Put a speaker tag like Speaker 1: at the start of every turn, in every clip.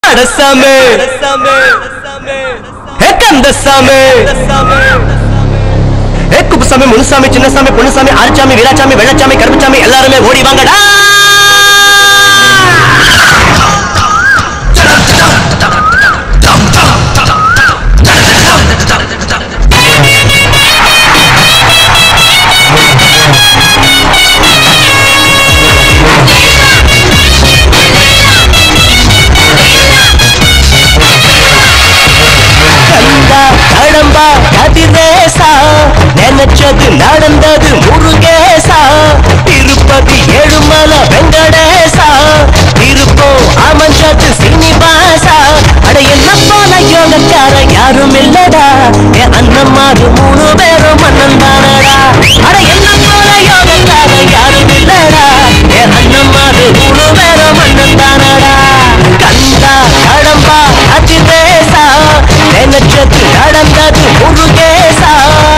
Speaker 1: அடசாமி ஏ கந்தசாமி ஏ குப்புசாமி முனுசாமி சின்னசாமி பொன்னுசாமி ஆறுசாமி வீராசாமி வெள்ளச்சாமி கருப்புசாமி எல்லாருமே ஓடி வாங்கடா கந்தா கடம்பா கதிரேசா நினைச்சது நடந்தது முருகேசா திருப்பதி ஏழுமல வெங்கடேசா திருப்பம் அமைஞ்சது சீனிவாசா அட என்ன போல யோகக்கார யாரும் இல்லடா என் அண்ணன் மாறு மூணு பேரும் மன்னன் தானடா அட என்ன போல யோகக்கார யாரும் இல்லடா என் அண்ணன் மாறு மூணு பேரும் மன்னன் தானடா கந்தா கடம்பா அதிரேசா நினைச்சது நடந்தது முருகேசா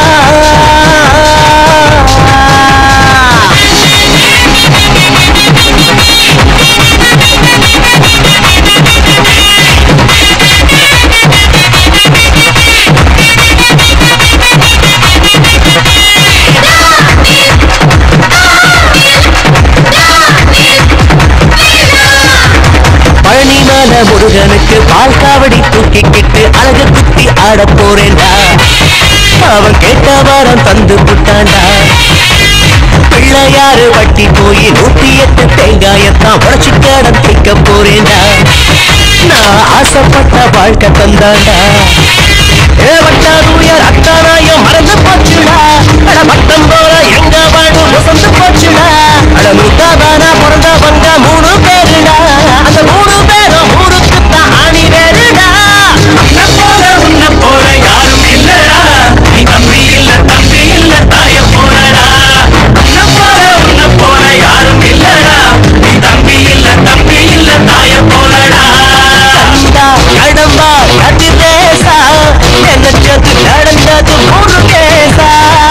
Speaker 1: பழனிமல முருகனுக்கு பால் காவடி தூக்கிக்கிட்டு அழகு குத்தி ஆட போறேன்டா அவன் கேட்ட வாரம் தந்து புட்டான்டா பிள்ளையாரு வட்டி போய் நூத்தி எட்டு தேங்காயத்தான் உடச்சு கடன் தைக்க போறேன்டா நான் ஆசைப்பட்ட வாழ்க்கை தந்தாண்டா ஏ வட்டாரூயர் அத்தாராயம் மறந்து போச்சுடா அட பட்டம் போல எங்க வாழ்வு முசந்து போச்சுடா அட முத்தாதானா பிறந்தவங்க மூணு பேருடா அந்த மூணு பேரும் ஊருக்கு தான் ஆணி வேறுடா
Speaker 2: உன்னை போல உன்னை போல யாரும் இல்லடா நீ தம்பி இல்ல தம்பி இல்ல தாய போலடா உன்னை போல உன்னை போல யாரும் இல்லடா நீ தம்பி இல்ல தம்பி இல்ல தாய போலடா
Speaker 1: கண்டா கடம்பா கதிரேசா நினைச்சது நடந்தது முருகேசா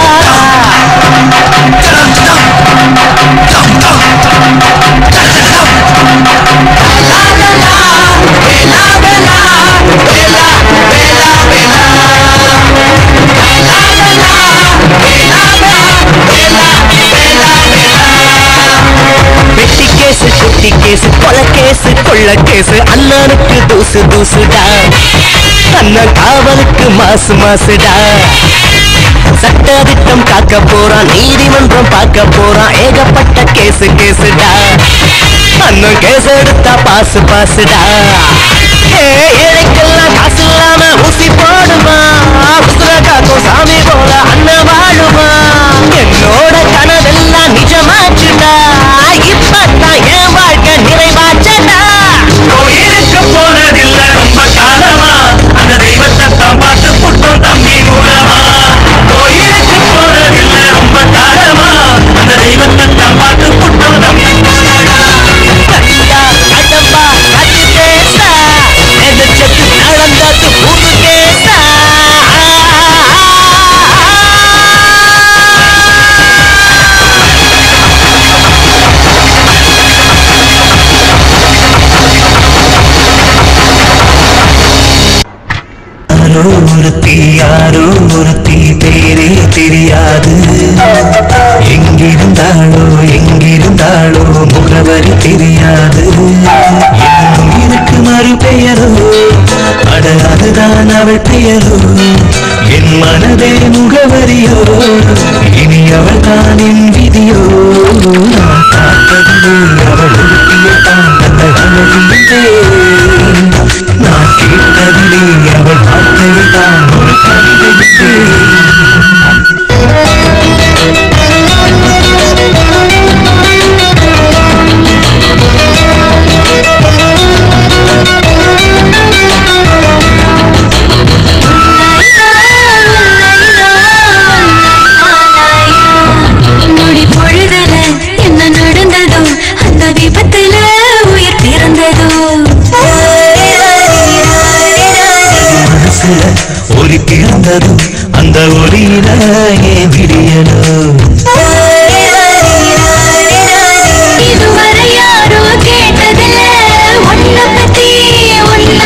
Speaker 1: வெட்டி கேசு குட்டி கேசு கொலை கேசு கொள்ள கேசு அண்ணனுக்கு தூசு தூசுடா அண்ணன் காவலுக்கு மாசு மாசுடா சட்ட திட்டம் காக்க போறான் நீதிமன்றம் பார்க்க போறான் ஏகப்பட்ட கேசு கேசுடா அண்ணன் கேஸ் எடுத்தா பாசு பாசுடா ஏ ஏழைக்கெல்லாம் காசு இல்லாம ஊசி போடுமா உசுர காக்கும் சாமி போல அண்ணன் வாழுமா என்னோட கனவெல்லாம் நிஜமாச்சுடா இப்பதான் என் வாழ்க்கை நிறைவாச்சடா
Speaker 2: கோயிலுக்கு போனதில்ல ரொம்ப காலமா அந்த தெய்வத்தை தான் பார்த்து புட்டோம் தம்பி மூலமா கோயிலுக்கு போனதில்ல ரொம்ப காலமா அந்த தெய்வத்தை தான் பார்த்து புட்டோம் தம்பி மூலமா
Speaker 1: கண்டா கடம்பா கதிரேசா நினைச்சது நடந்தது முருகேசா
Speaker 2: யாரோ ஒருத்தி யாரோ ஒருத்தி பேரே தெரியாது எங்கிருந்தாளோ எங்கிருந்தாளோ முகவரி தெரியாது என் உயிருக்கு மறு பெயரோ அட அதுதான் அவள் பெயரோ என் மனதே முகவரியோ இனி அவள் தான் என் விதியோ நான் பார்த்ததிலே அவள் ஒருத்தியை தான் அந்த அழகிலே நான் கேட்டதிலே அவள் வார்த்தையை தான் ஒரு கவிதையிலே
Speaker 3: நொடி பொழுதுல என்ன நடந்ததோ அந்த விபத்துல உயிர் பிறந்ததோ
Speaker 2: மனசுல ஒளி பிறந்ததும் அந்த ஒளியில ஏன் விடியணும்
Speaker 3: இதுவரை யாரோ கேட்டதில்ல உன்னை பத்தி உன்னை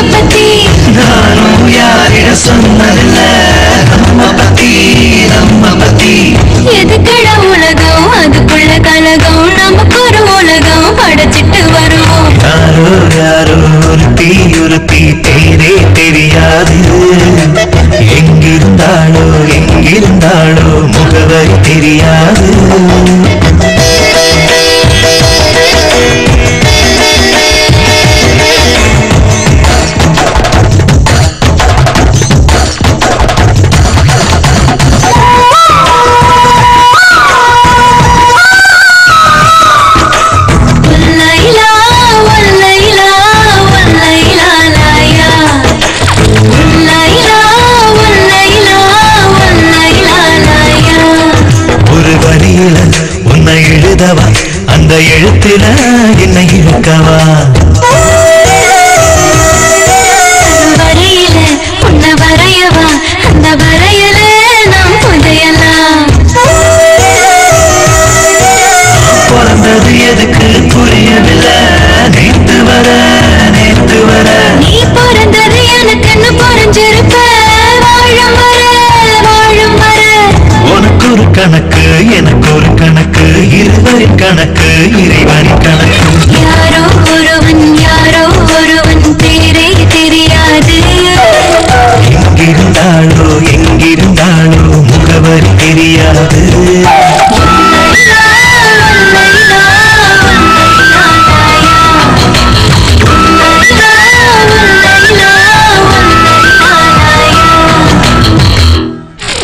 Speaker 2: ஒருத்தி ஒருத்தி பேரே தெரியாது எங்கிருந்தாளோ எங்கிருந்தாளோ முகவரி தெரியாது
Speaker 3: والليلة والليلة والليلة لايا والليلة والليلة والليلة لايا
Speaker 2: ஒரு வரியில உன்னை எழுதவா அந்த எழுத்துல என்னை இழுக்கவா
Speaker 3: வரையில உன்னை வரையவா அந்த வரையில நாம் புதையலாம்
Speaker 2: பிறந்தது எதுக்கு புரியவில்லை நேத்து வர நேத்து வர
Speaker 3: நீ பிறந்தது எனக்குன்னு புரிஞ்சிருப்ப வாழும் வர வாழும் வர
Speaker 2: உனக்கு ஒரு கணக்கு எனக்கு ஒரு கணக்கு இருவரின் கணக்கு இறைவனின் கணக்கு
Speaker 3: யாரோ ஒருவன் யாரோ ஒருவன் பேரே தெரியாது
Speaker 2: எங்கிருந்தாளோ எங்கிருந்தாளோ முகவரி தெரியாது
Speaker 3: والليلة والليلة والليلة لايا والليلة والليلة والليلة لايا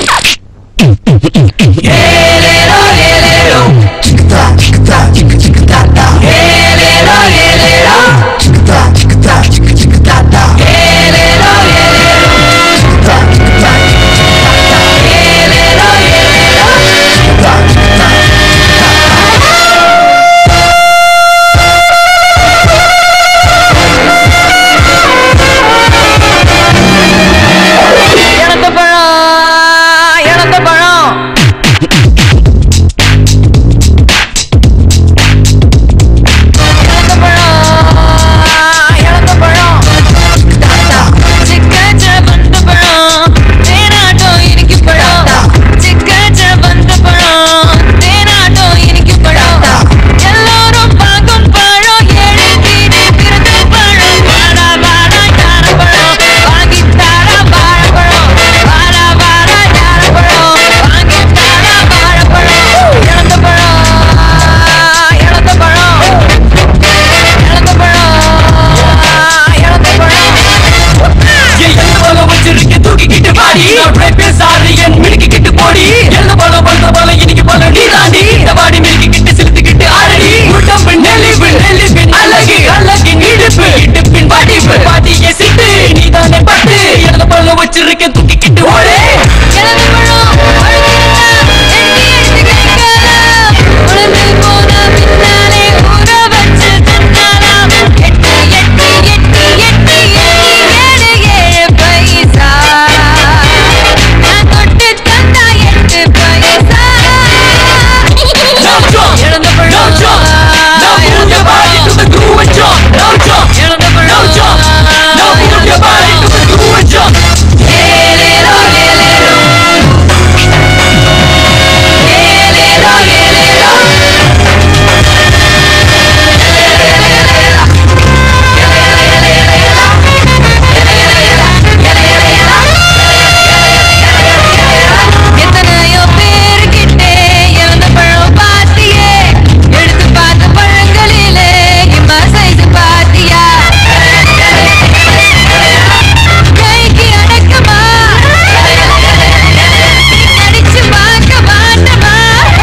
Speaker 4: இழந்த பழம் இழந்த பழம் இழந்த பழம் இழந்த பழம் சிக்காச்ச வந்த பழம் தேனாட்டம் இனிக்கு பழம் சிக்காச்ச வந்த பழம் தேனாட்டம் இனிக்கு பழம் எல்லாரும் பார்க்கும் பழம் எழுதிட்டு பிறந்த பழம் வாடா வாடா ஞான பழம் வாங்கி தாடா வாழைப்பழம் வாடா வாடா ஞான பழம் வாங்கி தாடா வாழைப்பழம் இழந்த பழம் இழந்த பழம் இழந்த பழம் இழந்த பழம்
Speaker 5: எந்த பழம் வச்சிருக்க தூக்கிக்கிட்டு பாடி நான் பேசாரு என் மினுக்கிட்டு போடி எந்த பழம் பண்ற பழம் இன்னைக்கு பழம் நீ தாண்டி இந்த வாடி மினுக்கிட்டு சிலுத்துக்கிட்டு ஆரடி உடம்பு நெளிவு நெளிவின் அழகு அழகின் இடுப்பு இடுப்பின் வடிவு பாட்டிய சிட்டு நீ தானே பட்டு எந்த பழம் வச்சிருக்க தூக்கிக்கிட்டு ஓடு
Speaker 3: இழந்த பழம் அழுத்திருந்தா எடுத்து எடுத்து கேட்கலாம் உணர்ந்து போன பின்னாலே ஊற வச்சு தந்தாலாம் எட்டு எட்டு எட்டு எட்டு எட்டு ஏழு ஏழு பைசா நான் தொட்டு தந்தா எட்டு பைசா
Speaker 5: No jump,
Speaker 3: இழந்த
Speaker 5: no
Speaker 3: பழம்
Speaker 5: jump, no move your body to the groove and jump. No jump,
Speaker 3: இழந்த
Speaker 5: no
Speaker 3: பழம்
Speaker 5: jump, no move your body to the groove and jump.
Speaker 3: ஏலேலோ ஏலேலோ ஏலேலோ ஏலேலோ எத்தனையோ பேர்கிட்டே இழந்த பழம் பாத்தியே எடுத்து பார்த்த பழங்களிலே இம்மா சைஸ் பாத்தியா கைக்கு அடக்கமா அடிச்சு பார்க்க மாட்டமா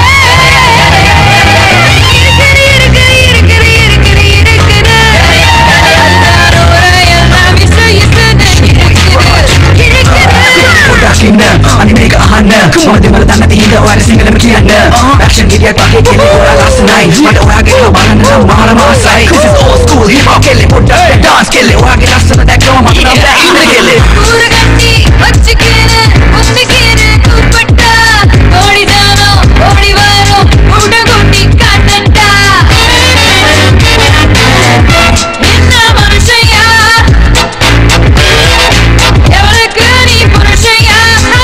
Speaker 3: இருக்குது இருக்குது இருக்குது இருக்குது இருக்குது எல்லாரும் எல்லாம் விசு இசுன்னு இருக்குது இருக்குது
Speaker 6: அன்னைக்கு ஆன சுமதி மேல தானே தீங்க வர சிங்கள மிக்கியான ஆக்ஷன் கிரியா பாக்கி கேலி போரா லாஸ்ட் நைட் மட வாகே வாங்க மாற மாசாய் this is old school hip hop கேலி போட்ட டான்ஸ் கேலி வாகே லாஸ்ட் that go மாத்த நான் இந்த கேலி
Speaker 3: ஊரு கட்டி வச்சுக்கின்னு உண்மைக்கின்னு கூப்பிட்டா ஓடிதானோ ஓடி வரும் உட குட்டி காட்டட்டா என்ன மனுஷையா எவளுக்கு நீ புருஷையா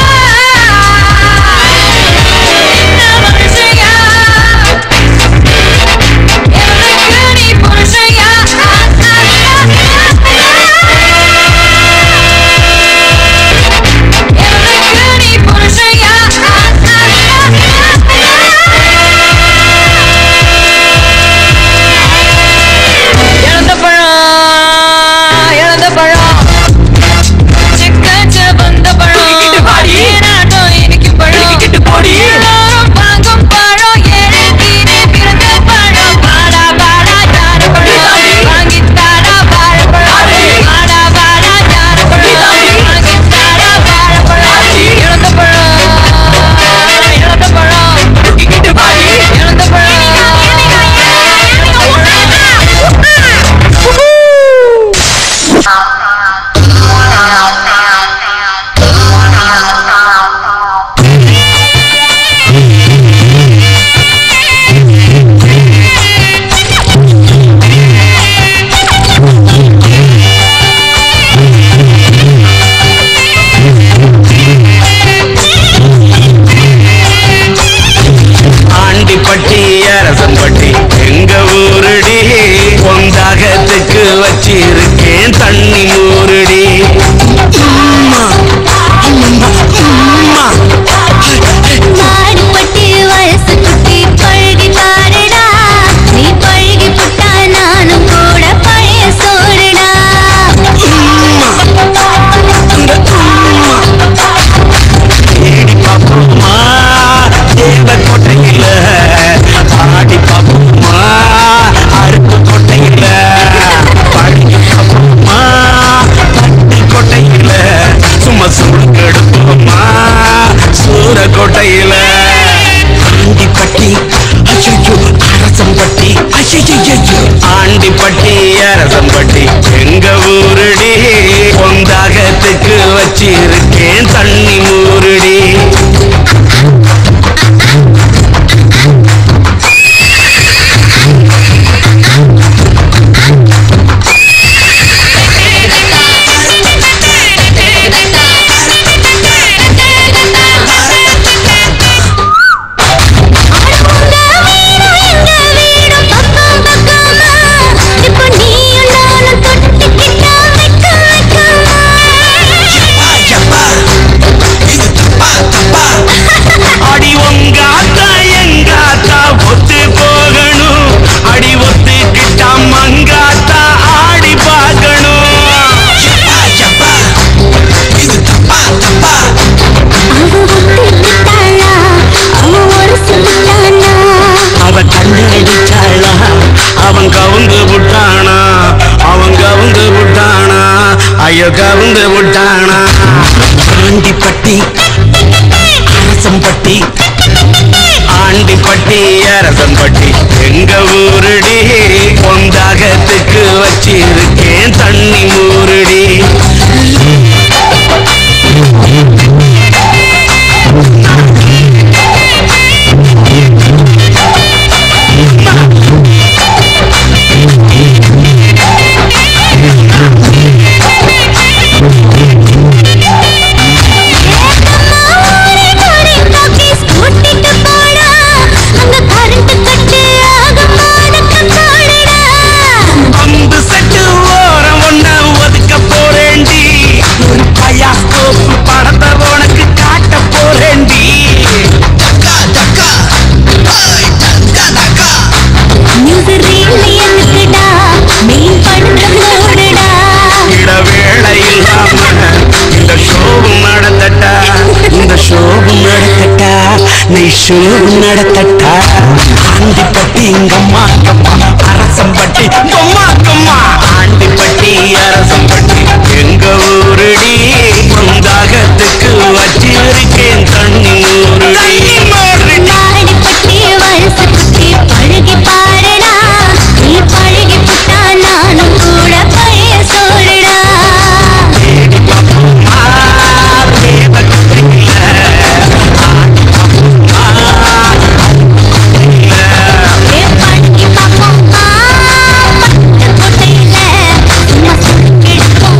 Speaker 3: என்ன மனுஷையா எவளுக்கு நீ புருஷையா
Speaker 2: வச்சிருக்கேன் தண்ணி மூருடி அடி உங்க அத்தா எங்க அத்தா ஒத்து போகணும் அடி ஒத்துக்கிட்டா மங்காத்தா ஆடி பார்க்கணும் அவ கண்ணு அடிச்சாளா அவன் கவுந்து விட்டானா அவன் கவுந்து விட்டானா ஐயோ கவுந்து விட்டானா ஆண்டிப்பட்டி அரசம்பட்டி ஆண்டிப்பட்டி அரசம்பட்டி எங்க ஊருடி பொந்தாகத்துக்கு வச்சிருக்கேன் தண்ணி மூருடி பம்பு செட்டு ஓரம் ஒன்ன ஒதுக்க போறேண்டி ஒரு பயாஸ்கோப்பு படத்தை உனக்கு காட்ட போறேண்டி இட வேலை இல்லாம இந்த ஷோவும் நடத்தட்டா இந்த ஷோவும் நடத்தட்டா நீ ஷோவும் நடத்தட்டா ஆண்டிப்பட்டி இங்கம்மா கம்மா அரசம்பட்டி கொம்மா கொம்மா ஆண்டிப்பட்டி அரசம்பட்டி எங்க ஊருடி பொந்தாகத்துக்கு வச்சிருக்கேன் தண்ணி ஊருடி
Speaker 3: பழகி பாருடா நீ பழகி புட்டா நானும் கூட பழைய சோழடா ஏ பழகி பாப்போம் பட்டு கொட்டையில சும்மா சுருக்கெடுக்கும்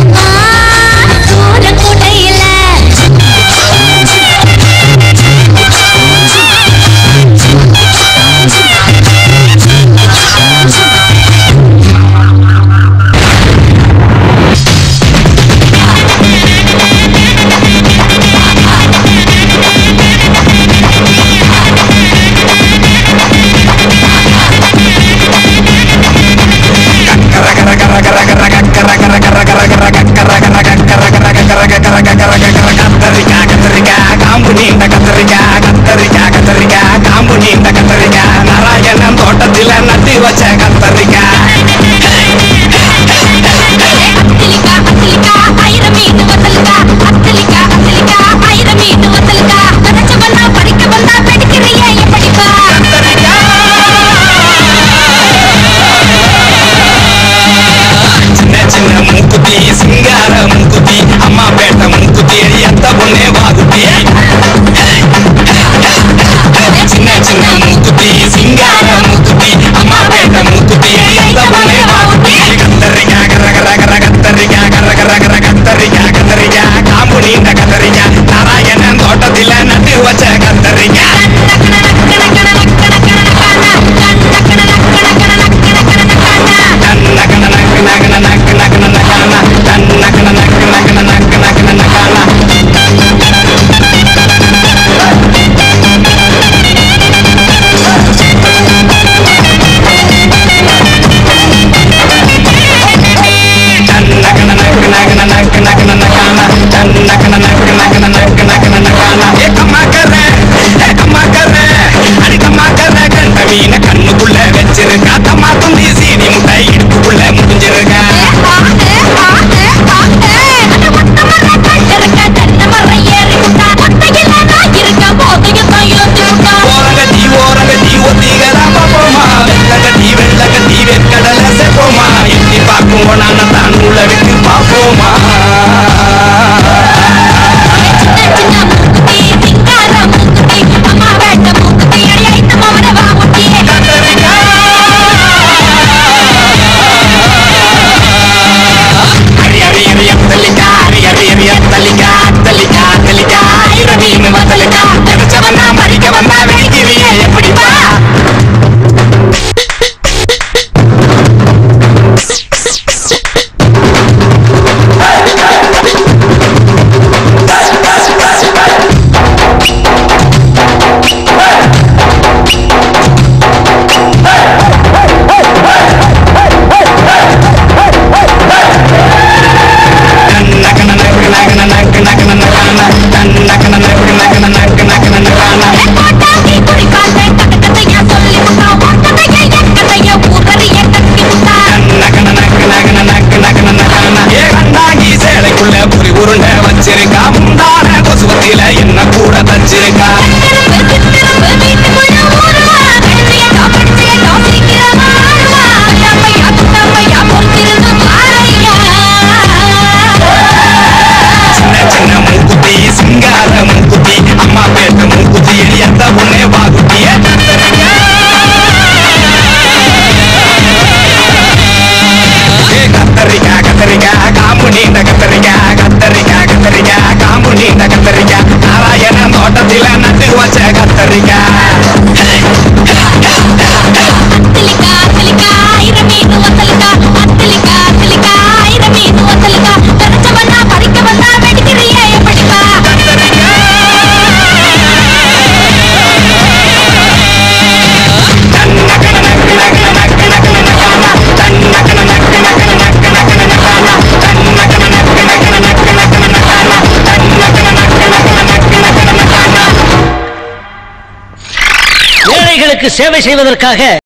Speaker 1: சேவை செய்வதற்காக